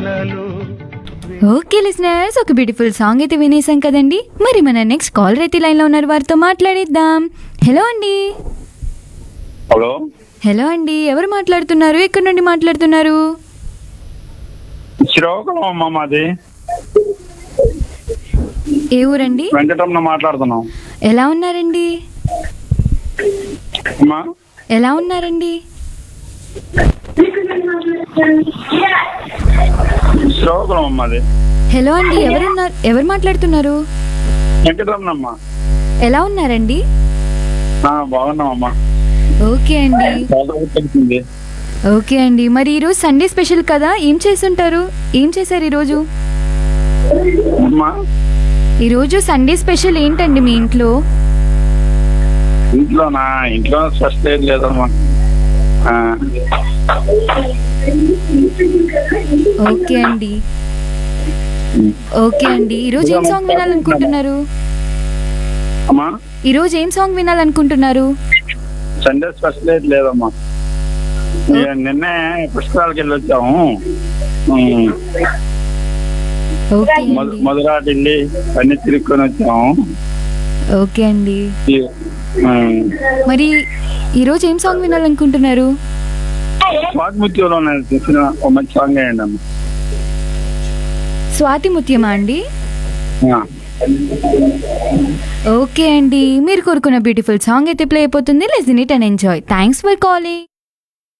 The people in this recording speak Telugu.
కలలు ఓకే లిసనర్స్ ఒక బ్యూటిఫుల్ సాంగ్ అయితే వినేసాం కదండి మరి మన నెక్స్ట్ కాల్ రైతు లైన్ లో ఉన్నారు వారితో మాట్లాడిద్దాం హలో అండి హలో హలో అండి ఎవరు మాట్లాడుతున్నారు ఎక్కడి నుండి మాట్లాడుతున్నారు శ్రీకాకుళం అమ్మ మాది ఏ ఊరండి వెంకటరమణ మాట్లాడుతున్నాం ఎలా ఉన్నారండి అమ్మా ఎలా ఉన్నారండి శ్రీకాకుళం అమ్మది హలో అండి ఎవరున్నారు ఎవరు మాట్లాడుతున్నారు వెంకటరమణ అమ్మ ఎలా ఉన్నారండి ఆ, బాగున్నామమ్మా ఓకే అండి చాలా రోజులు తెలిసింది ఓకే అండి మరి ఈరోజు సండే స్పెషల్ కదా ఏం చేస్తుంటారు ఏం చేశారు ఈరోజు అమ్మా ఈరోజు సండే స్పెషల్ ఏంటండి మీ ఇంట్లో ఇంట్లోనా ఇంట్లో స్పష్టం ఏం లేదమ్మా ఆ, ఓకే అండి ఓకే అండి ఈరోజు ఏం సాంగ్ వినాలనుకుంటున్నారు అమ్మా ఈరోజు ఏం సాంగ్ వినాలనుకుంటున్నారు సండే స్పెషల్ ఏం లేదమ్మా ఏ, నిన్నే పుష్కరాలకు వెళ్ళి వచ్చాము ఉమ్, ఓకే మధు- అండి మధురాటి వెళ్ళి అన్ని తిరుక్కొని వచ్చాము ఓకే అండి ఈ, ఉమ్, మరి ఈరోజు ఏం సాంగ్ వినాలనుకుంటున్నారు వాగ్ముత్యంలో నేను చూసిన ఒక మంచి సాంగ్ వేయండి అమ్మా స్వాతి ముత్యమా అండి ఆ. ఓకే అండి మీరు కోరుకున్న బ్యూటిఫుల్ సాంగ్ అయితే ప్లే అయిపోతుంది listen and enjoy thanks for calling